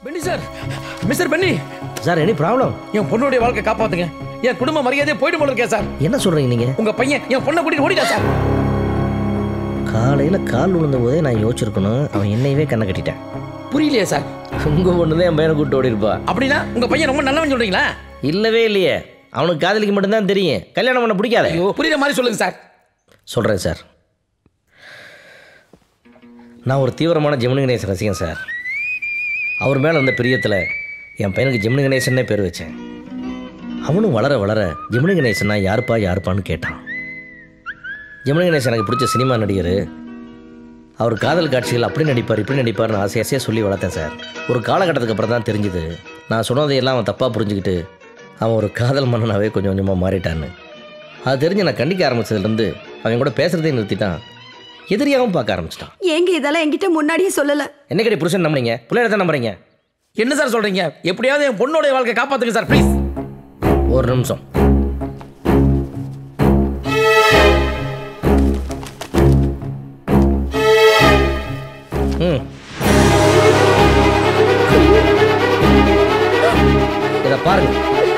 Penney sir mister Benny sir any problem என் பொண்ணுடைய வாழ்க்கை காப்பாத்துங்க என் குடும்ப மரியாதையே போயிட்டு போல இருக்கேன் சார் என்ன சொல்றீங்க நீங்க உங்க பையன் என் பொண்ணை கூட்டிட்டு ஓடிட்டா சார் காலையில கால் விழுந்த போதே நான் யோசிச்சிருக்கணும் அவன் என்னையவே கண்ணை கட்டிட்டேன் புரியலையே சார் உங்க பொண்ணு தான் என் பையனை கூட்டு ஓடி இருப்பா அப்படின்னா உங்க பையன் ரொம்ப நல்லவன் சொல்றீங்களா இல்லவே இல்லையே அவனுக்கு காதலிக்கு மட்டும்தான் தெரியும் கல்யாணம் பண்ண பிடிக்காத ஐயோ புரியுற மாதிரி சொல்லுங்க சார் சொல்கிறேன் சார் நான் ஒரு தீவிரமான ஜெமினி கணேசன் ரசிகன் சார் அவர் மேலே அந்த பிரியத்தில் என் பையனுக்கு ஜெமினி கணேசன்னே பேர் வச்சேன் அவனும் வளர வளர ஜெமினி கணேசனா யாருப்பா யாருப்பான்னு கேட்டான் ஜெமினி கணேசன் எனக்கு பிடிச்ச சினிமா நடிகர் அவர் காதல் காட்சிகள் அப்படி நடிப்பார் இப்படி நடிப்பார்னு ஆசை ஆசையாக சொல்லி வளர்த்தேன் சார் ஒரு காலகட்டத்துக்கு அப்புறம் தான் தெரிஞ்சுது நான் சொன்னதையெல்லாம் அவன் தப்பாக புரிஞ்சுக்கிட்டு அவன் ஒரு காதல் மன்னனாவே கொஞ்சம் கொஞ்சமாக மாறிட்டான்னு அது தெரிஞ்சு நான் கண்டிக்க ஆரம்பிச்சதுலேருந்து அவன் கூட பேசுறதே நிறுத்திட்டான் எதிரியாகவும் பார்க்க ஆரம்பிச்சிட்டான் ஏங்க இதெல்லாம் என்கிட்ட முன்னாடியே சொல்லல என்னக்கடி புருஷன் நம்புறீங்க பிள்ளைய தான் நம்புறீங்க என்ன சார் சொல்றீங்க எப்படியாவது என் பொண்ணோட வாழ்க்கை காப்பாத்துங்க சார் ப்ளீஸ் ஒரு நிமிஷம் ம் இதை பாருங்க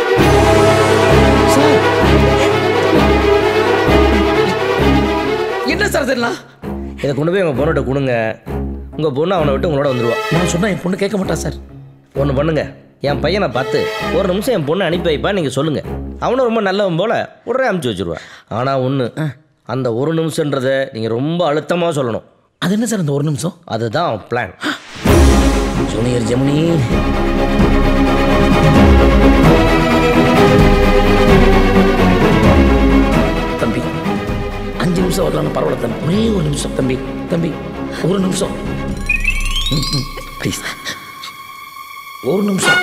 என்ன சார் தெரியலாம் இதை கொண்டு போய் உங்கள் பொண்ணுகிட்ட கொடுங்க உங்கள் பொண்ணு அவனை விட்டு உங்களோட வந்துடுவா நான் சொன்னா என் பொண்ணு கேட்க மாட்டா சார் ஒன்று பண்ணுங்க என் பையனை பார்த்து ஒரு நிமிஷம் என் பொண்ணை அனுப்பி வைப்பா நீங்கள் சொல்லுங்கள் அவனும் ரொம்ப நல்லவன் போல் உடனே அனுப்பிச்சி வச்சுருவேன் ஆனால் ஒன்று அந்த ஒரு நிமிஷன்றதை நீங்கள் ரொம்ப அழுத்தமாக சொல்லணும் அது என்ன சார் அந்த ஒரு நிமிஷம் அதுதான் பிளான் ஜூனியர் ஜெமினி தம்பி அஞ்சு நிமிஷம் வரலாம் பரவாயில்ல தம்பி ஒரே ஒரு நிமிஷம் தம்பி தம்பி ஒரு நிமிஷம் ப்ளீஸ் ஒரு நிமிஷம்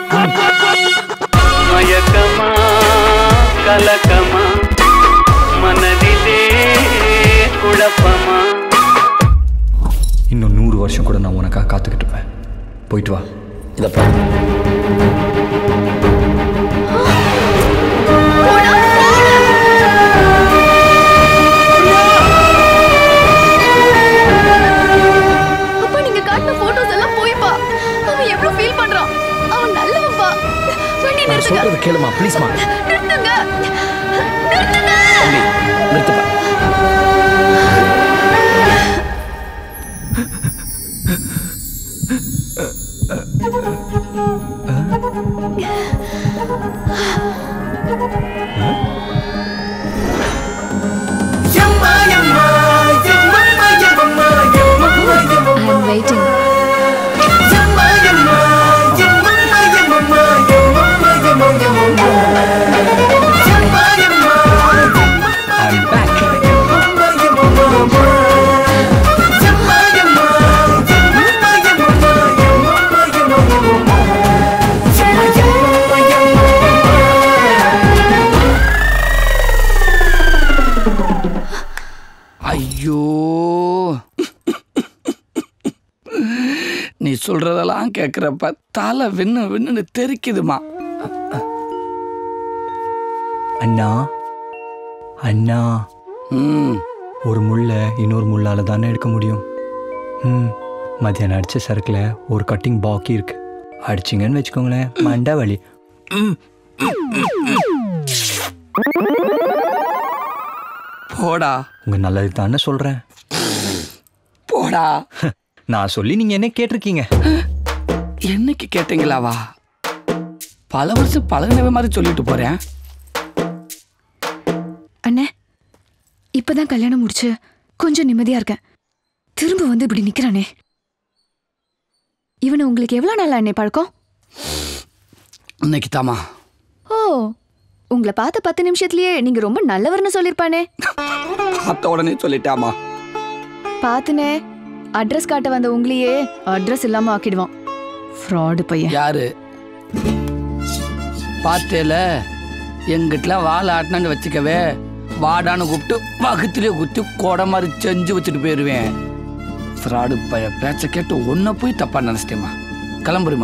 ಮಯಕಮ ಕಲಕಮ ಮನದಿದೆ ಕುಳಪಮ இன்னும் நூறு வருஷம் கூட நான் உனக்காக காத்துக்கிட்டு இருப்பேன் போயிட்டு வா இதை பாரு அப்பா நீங்க காட்டின போட்டோஸ் எல்லாம் போய்ப்பா அவன் எவ்வளவு ஃபீல் பண்றான் அவன் நல்லவன்பா வண்டி நான் நிறுத்துங்க சொல்றது கேளுமா ப்ளீஸ்மா நிறுத்துங்க நிறுத்துங்க தம்பி நிறுத்துப்பா I'm waiting. I'm back. ஐயோ நீ சொல்றதெல்லாம் கேட்குறப்ப தலை விண்ணு விண்ணுன்னு தெரிக்குதுமா அண்ணா அண்ணா ம் ஒரு முள்ளை இன்னொரு முள்ளால் தானே எடுக்க முடியும் ம் மத்தியானம் அடித்த சரக்கில் ஒரு கட்டிங் பாக்கி இருக்கு அடிச்சிங்கன்னு வச்சுக்கோங்களேன் மண்டை வலி போடா உங்கள் நல்லது தானே சொல்கிறேன் போடா நான் சொல்லி நீங்கள் என்ன கேட்டிருக்கீங்க என்னைக்கு கேட்டீங்களாவா பல வருஷம் பழகினவே மாதிரி சொல்லிட்டு போறேன் அண்ணே இப்பதான் கல்யாணம் முடிச்சு கொஞ்சம் நிம்மதியா இருக்கேன் திரும்ப வந்து இப்படி நிக்கிறானே இவனை உங்களுக்கு எவ்வளவு நாள் அண்ணே பழக்கம் இன்னைக்கு தாமா ஓ உங்களை பார்த்த பத்து நிமிஷத்துலயே நீங்க ரொம்ப நல்லவர்னு சொல்லிருப்பானே பார்த்த உடனே சொல்லிட்டாமா பாத்துனே அட்ரஸ் காட்ட வந்த உங்களையே அட்ரஸ் இல்லாம ஆக்கிடுவான் ஃப்ராடு பையன் யாரு பார்த்தேல எங்கிட்ட வாழை ஆட்டினான்னு வச்சுக்கவே வாடான்னு கூப்பிட்டு வகுத்திலே குத்தி கொடை மாதிரி செஞ்சு வச்சுட்டு போயிடுவேன் ஃப்ராடு பைய பேச்ச கேட்டு ஒன்றை போய் தப்பா நினச்சிட்டேம்மா கிளம்புறிமா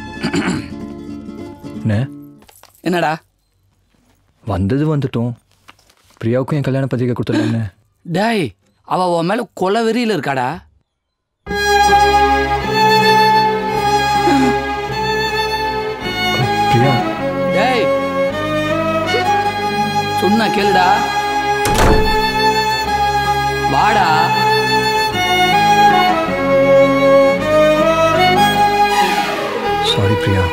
என்ன என்னடா வந்தது வந்துட்டோம் பிரியாவுக்கும் என் கல்யாண பத்திரிக்கை கொடுத்துருந்தாங்க டேய் அவ உன் மேல கொலை வெறியில இருக்காடா பிரியா டேய் சொன்னா கேளுடா வாடா சாரி பிரியா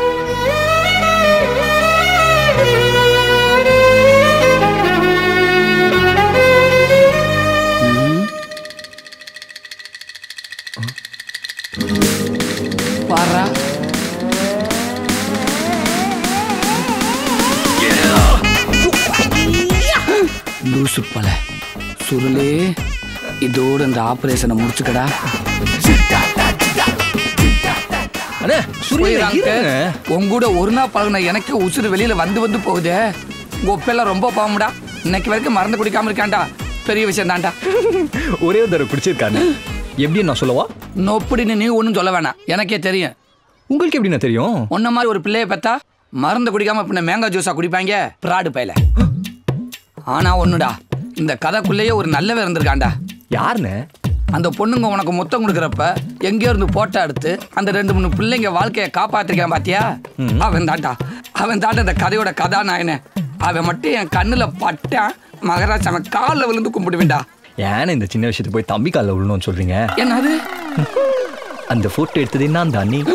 பாரா லூசு பல சுருளே இதோட இந்த ஆபரேஷனை முடிச்சுக்கடா அண்ணே போயிடாங்க. உன் கூட ஒரு நாள் பழகுன எனக்கு உசுறு வெளியில வந்து வந்து போகுதே உங்க ஒப்பெல்லாம் ரொம்ப பாவம்டா இன்னைக்கு வரைக்கும் மறந்து குடிக்காம இருக்கான்டா பெரிய விஷயம் தான்டா ஒரே ஒரு தடவை குடிச்சிருக்காரு எப்படி நான் சொல்லவா நொப்படின்னு நீ ஒன்றும் சொல்ல வேணாம் எனக்கே தெரியும் உங்களுக்கு எப்படி நான் தெரியும் உன்ன மாதிரி ஒரு பிள்ளைய பார்த்தா மருந்து குடிக்காம பின்ன மேங்கா ஜூஸா குடிப்பாங்க பிராடு பையல ஆனா ஒண்ணுடா இந்த கதைக்குள்ளேயே ஒரு நல்லவன் இருந்திருக்கான்டா யாருன்னு அந்த பொண்ணுங்க உனக்கு முத்தம் கொடுக்குறப்ப எங்கேயோ இருந்து போட்டோ எடுத்து அந்த ரெண்டு மூணு பிள்ளைங்க வாழ்க்கையை காப்பாத்திருக்கான் பாத்தியா அவன் தாண்டா அவன் தாண்டா இந்த கதையோட கதாநாயகனே அவன் மட்டும் என் கண்ணுல பட்டான் மகராஜ் அவன் காலில் விழுந்து கும்பிடுவேன்டா ஏன்னு இந்த சின்ன விஷயத்தை போய் தம்பி காலில் விழணும்னு சொல்றீங்க என்னது அந்த போட்டோ எடுத்தது நான் தான் நீ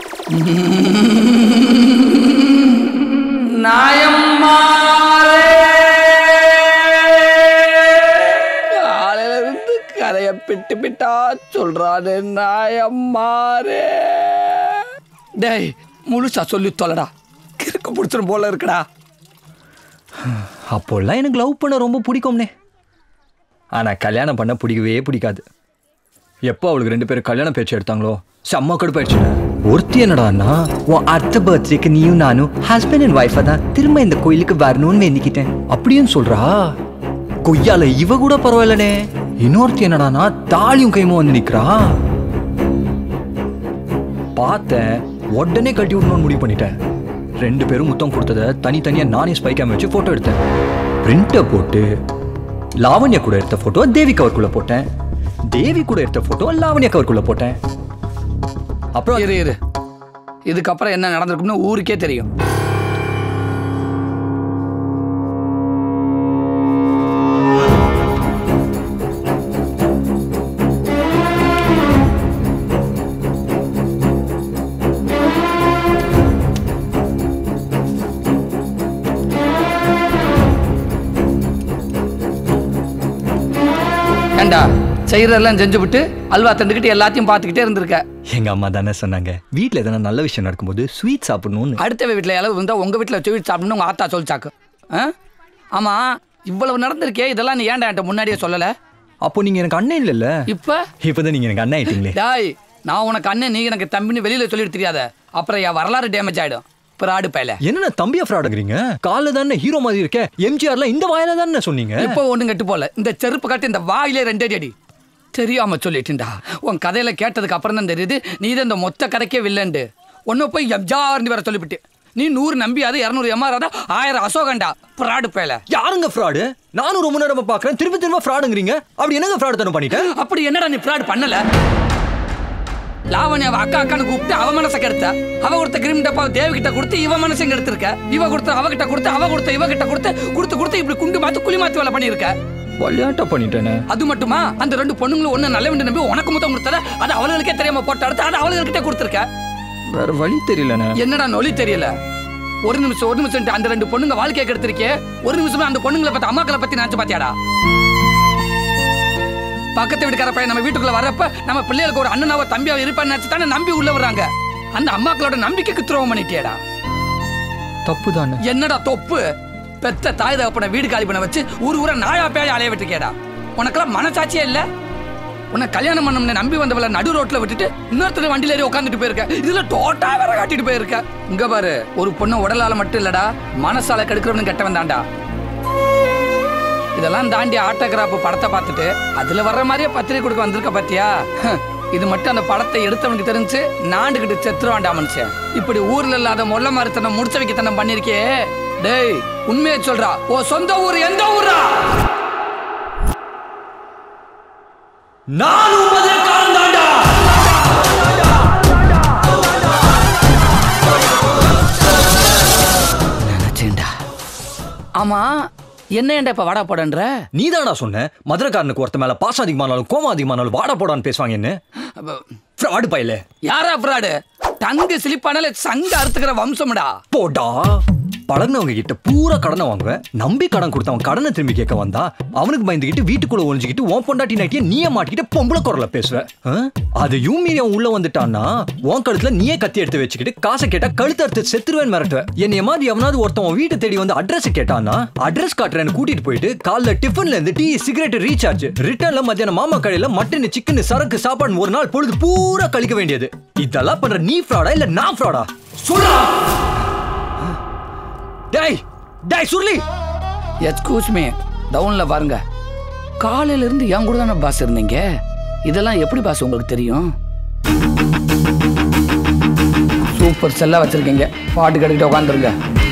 காலையில இருந்து கதைய பிட்டு பிட்டா சொல்றானே நாயம்மாரே டேய் முழுசா சொல்லி தொலைடா கிறுக்கு பிடிச்சிடும் போல இருக்குடா அப்போல்லாம் எனக்கு லவ் பண்ண ரொம்ப பிடிக்கும்னே ஆனால் கல்யாணம் பண்ண பிடிக்கவே பிடிக்காது எப்போ அவளுக்கு ரெண்டு பேரும் கல்யாண பேச்சு எடுத்தாங்களோ செம்ம கடுப்பாயிடுச்சு ஒருத்தி என்னடான்னா உன் அடுத்த பர்த்டேக்கு நீயும் நானும் ஹஸ்பண்ட் அண்ட் ஒய்ஃபை தான் திரும்ப இந்த கோயிலுக்கு வரணும்னு வேண்டிக்கிட்டேன் அப்படின்னு சொல்றா கொய்யால இவ கூட பரவாயில்லனே இன்னொருத்தி என்னடான்னா தாலியும் கைமும் வந்து நிக்கிறா பார்த்தேன் உடனே கட்டி விடணும்னு முடிவு பண்ணிட்டேன் ரெண்டு பேரும் முத்தம் கொடுத்ததை தனித்தனியா நானே ஸ்பை கேம் வச்சு போட்டோ எடுத்தேன் பிரிண்டை போட்டு லாவண்யா கூட எடுத்த போட்டோ தேவி கவர்க்குள்ள போட்டேன் தேவி கூட எடுத்த போட்டோ லாவண்யா கவர்க்குள்ள போட்டேன் அப்புறம் இரு இரு இதுக்கப்புறம் என்ன நடந்திருக்கும்னு ஊருக்கே தெரியும் ஏண்டா செய்யறதெல்லாம் செஞ்சு விட்டு அல்வா தண்டுக்கிட்டு எல்லாத்தையும் பார்த்துக்கிட்டே இருந்திருக்க எங்க அம்மா தானே சொன்னாங்க வீட்ல எதனா நல்ல விஷயம் நடக்கும்போது ஸ்வீட் சாப்பிடணும்னு அடுத்த வீட்டில் இளவு இருந்தால் உங்கள் வீட்டில் ஸ்வீட் சாப்பிடணும் உங்கள் ஆத்தா சொல்லிச்சாக்கு ஆ ஆமாம் இவ்வளவு நடந்திருக்கே இதெல்லாம் நீ ஏன்டா என்கிட்ட முன்னாடியே சொல்லலை அப்போ நீங்க எனக்கு அண்ணன் இல்லைல்ல இப்போ இப்போதான் நீங்க எனக்கு அண்ணன் ஆயிட்டீங்களே டாய் நான் உனக்கு அண்ணன் நீ எனக்கு தம்பின்னு வெளியில் சொல்லிட்டு தெரியாத அப்புறம் என் வரலாறு டேமேஜ் ஆகிடும் பிராடு பயல என்னண்ணா தம்பியா ஃப்ராடுங்கிறீங்க காலைல தானே ஹீரோ மாதிரி இருக்க எம்ஜிஆர்லாம் இந்த வாயில தானே சொன்னீங்க இப்போ ஒண்ணும் கெட்டு போல இந்த செருப்பு கட்டு இந்த வாயிலே ரெண்டே அடி தெரியாம சொல்லிட்டுண்டா உன் கதையில கேட்டதுக்கு அப்புறம் தான் தெரியுது நீ தான் இந்த மொத்த கதைக்கே வில்லண்டு ஒன்னு போய் எப்ஜார்னு வேற சொல்லிவிட்டு நீ நூறு நம்பியாது இரநூறு எம்ஆர் ஆயிரம் அசோகண்டா பிராடு பயல யாருங்க ஃப்ராடு நானும் ரொம்ப நேரமா பாக்குறேன் திரும்ப திரும்ப ஃப்ராடுங்கிறீங்க அப்படி என்னங்க ஃப்ராடு தானே பண்ணிட்டேன் அப்படி என்னடா நீ ஃப்ராட் பண்ணல லாவண்யாவை அக்கா அக்கான்னு கூப்பிட்டு அவ மனசை கெடுத்த அவ கொடுத்த கிரீம் டப்பா தேவி கிட்ட கொடுத்து இவ மனசை கெடுத்திருக்க இவ கொடுத்த அவ கிட்ட கொடுத்து அவ கொடுத்த இவ கிட்ட கொடுத்து கொடுத்து கொடுத்து இப்படி குண்டு மாத்து குழி மாத்து வேலை பண்ணியிருக்க விளையாட்டா பண்ணிட்டேனே அது மட்டுமா அந்த ரெண்டு பொண்ணுங்களும் ஒண்ணு நல்ல வேண்டு நம்பி உனக்கு முத்தம் கொடுத்தத அது அவளுக்கே தெரியாம போட்டு அடுத்து அது அவளுக்கிட்டே கொடுத்துருக்க வேற வழி தெரியலண்ணே என்னடா நொலி தெரியல ஒரு நிமிஷம் ஒரு நிமிஷம் அந்த ரெண்டு பொண்ணுங்க வாழ்க்கையை கெடுத்திருக்கே ஒரு நிமிஷம் அந்த பொண்ணுங்களை பத்தி அம்மாக்களை பத்தி நினைச்சு பாத்தியாடா பக்கத்து வீட்டுக்கார பையன் நம்ம வீட்டுக்குள்ள வரப்ப நம்ம பிள்ளைகளுக்கு ஒரு அண்ணனாவோ தம்பியாவோ இருப்பான்னு நினைச்சு தானே நம்பி உள்ள வர்றாங்க அந்த அம்மாக்களோட நம்பிக்கைக்கு துரோகம் பண்ணிட்டியேடா தப்பு தானே என்னடா தொப்பு பெத்த தாய் தகப்பனை வீடு காலி பண்ண வச்சு ஊர் ஊரா நாயா பேய அலைய விட்டுருக்கேடா உனக்கெல்லாம் மனசாட்சியே இல்ல உன்னை கல்யாணம் பண்ண நம்பி வந்தவள நடு ரோட்ல விட்டுட்டு இன்னொருத்தர் வண்டியில ஏறி உட்காந்துட்டு போயிருக்க இதுல டோட்டா வேற காட்டிட்டு போயிருக்க இங்க பாரு ஒரு பொண்ணு உடலால மட்டும் இல்லடா மனசால கெடுக்கிறவனு கெட்டவன் தான்டா இதெல்லாம் தாண்டி ஆட்டோகிராஃப் படத்தை பார்த்துட்டு அதுல வர்ற மாதிரியே பத்திரிக்கை கொடுக்க வந்திருக்க பாத்தியா ஹம், இது மட்டும் அந்த படத்தை எடுத்தவனுக்கு தெரிஞ்சு நாண்டுகிட்டு செத்துருவான்டா மனுஷன் இப்படி ஊர்ல இல்லாத மொல்ல மரத்தனம் முடிச்ச வைக்கத்தனம் பண்ணிருக்கே டேய் உண்மையை சொல்றா ஓ சொந்த ஊர் எந்த ஊரா நானும் பதினெட்டாம் தாண்டா ஆமா என்ன ஏன்டா இப்ப வாடா போடன்ற நீ தானடா சொன்ன மதுரக்காரனுக்கு ஒருத்த மேல பாசம் அதிகமானாலும் கோவம் அதிகமானாலும் வாடா போடான்னு பேசுவாங்க என்ன ஃப்ராடு பையல யாரா ஃப்ராடு தங்கு சிலிப்பானால சங்க அறுத்துக்கிற வம்சம்டா போடா பழகினவங்க கிட்ட பூரா கடனை வாங்குவேன் நம்பி கடன் கொடுத்தவன் கடனை திரும்பி கேட்க வந்தா அவனுக்கு பயந்துகிட்டு வீட்டுக்குள்ள ஒளிஞ்சுக்கிட்டு உன் பொண்டாட்டி நைட்டிய நீயே மாட்டிக்கிட்டு பொம்பளை குரல பேசுவ ஆ? அதையும் மீறி அவன் உள்ள வந்துட்டான்னா உன் கழுத்துல நீயே கத்தி எடுத்து வச்சுக்கிட்டு காசை கேட்டா கழுத்து அறுத்து செத்துருவேன் மிரட்டுவேன் என்னைய மாதிரி எவனாவது ஒருத்தன் உன் வீட்டை தேடி வந்து அட்ரஸ் கேட்டான்னா அட்ரஸ் காட்டுறேன்னு கூட்டிட்டு போயிட்டு காலைல டிஃபன்ல இருந்து டீ சிகரெட் ரீசார்ஜ் ரிட்டர்ன்ல மத்தியானம் மாமா கடையில மட்டன் சிக்கன் சரக்கு சாப்பாடு ஒரு நாள் பொழுது பூரா கழிக்க வேண்டியது இதெல்லாம் பண்ற நீ ஃப்ராடா இல்ல நான் ஃப்ராடா சொல்றா டேய் டேய் சுருளி எக்ஸ்கூஸ் மீ டவுன்ல பாருங்க காலையில இருந்து என் கூட தானே பாஸ் இருந்தீங்க இதெல்லாம் எப்படி பாஸ் உங்களுக்கு தெரியும் சூப்பர் செல்லா வச்சிருக்கீங்க பாட்டு கட்டிக்கிட்டு உட்காந்துருங்க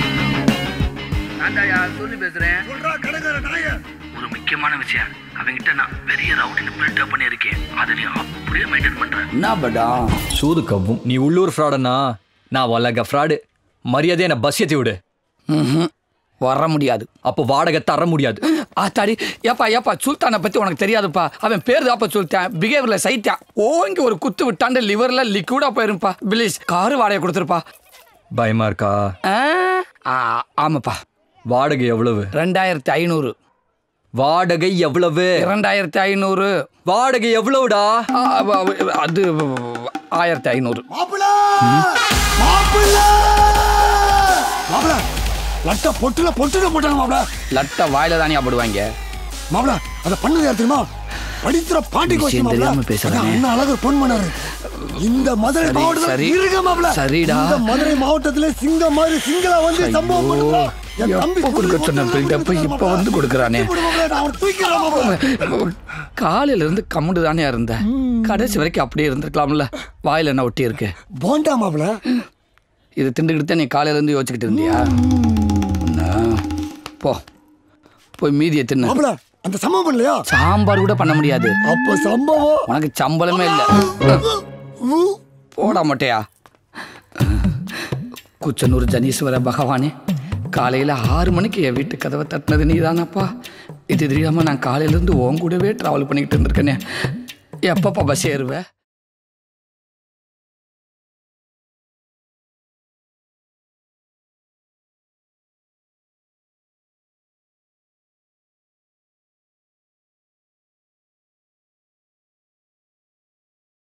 சொல்லி பேசுறேன் ஒரு முக்கியமான விஷயம் அவங்கிட்ட நான் பெரிய ரவுடின்னு பில்டப் பண்ணியிருக்கேன் அதை நீ அப்படியே மெயின்டைன் பண்றேன் என்ன படா சூது கவ்வும் நீ உள்ளூர் ஃப்ராடுனா நான் வல்லக ஃப்ராடு மரியாதை என்ன பஸ் ஏத்தி விடு ம்ஹும். வர முடியாது அப்போ வாடகை தர முடியாது ஆத்தாடி ஏப்பா ஏப்பா சுல்தானை பத்தி உனக்கு தெரியாதுப்பா அவன் பேர் தாப்பா சுல்தான் பிஹேவியர்ல சைத்தான் ஓங்கி ஒரு குத்து விட்டாண்டு லிவர்ல லிக்விடா போயிருப்பா பிளீஸ் காரு வாடகை கொடுத்துருப்பா பயமா இருக்கா ஆ, ஆ, ஆமாப்பா வாடகை எவ்வளவு ரெண்டாயிரத்தி ஐநூறு வாடகை எவ்வளவு இரண்டாயிரத்தி ஐநூறு வாடகை எவ்வளவுடா ஆ, அவ- அவ- அது ஆயிரத்தி ஐநூறு மாப்பிள மாப்பிள மாப்பிள லட்ட பொட்டுல பொட்டுல போட்டாங்க மாப்பிள லட்ட வாயில தானே போடுவாங்க மாப்பிள அத பண்ணது யார் தெரியுமா படிக்கிற பாட்டி கோஷ்டி விஷயம் மாப்பிள தெரியாம பேசுறானே. அதான் அண்ணா அழகர் பொன் பண்ணாரு இந்த மதுரை சரி, மாவட்டத்துல சரி. இருக்க மாப்பிள சரிடா. இந்த மதுரை மாவட்டத்துல சிங்கம் மாதிரி சிங்களா வந்து சம்பவம் பண்ணுறா என் தம்பி எப்போ கொடுக்க சொன்ன build-up இப்ப வந்து கொடுக்குறானே. தூக்கிறேன் மாப்பிள காலையில இருந்து கம்முண்டு தானே இருந்த கடைசி வரைக்கும் அப்படியே இருந்திருக்கலாம்ல வாயில என்ன ஒட்டி இருக்கு போண்டா மாப்பிள இது திண்டுக்கிட்டு தான் நீ காலையில இருந்து யோசிச்சுக்கிட்டு இருந்தியா என்ன? போ போய் மீதியை தின்னு மாப்பிள அந்த சம்பவம் பண்ணலையா சாம்பார் கூட பண்ண முடியாது அப்ப சம்பவம் உனக்கு சம்பளமே இல்லை போட மாட்டேயா குச்சனூர் ஜனீஸ்வர பகவானே காலையில் ஆறு மணிக்கு என் வீட்டு கதவை தட்டினது நீதானப்பா இது தெரியாமல் நான் காலையிலேருந்து உன் கூடவே ட்ராவல் பண்ணிக்கிட்டு இருந்திருக்கேனே எப்பப்பா பஸ் ஏறுவேன்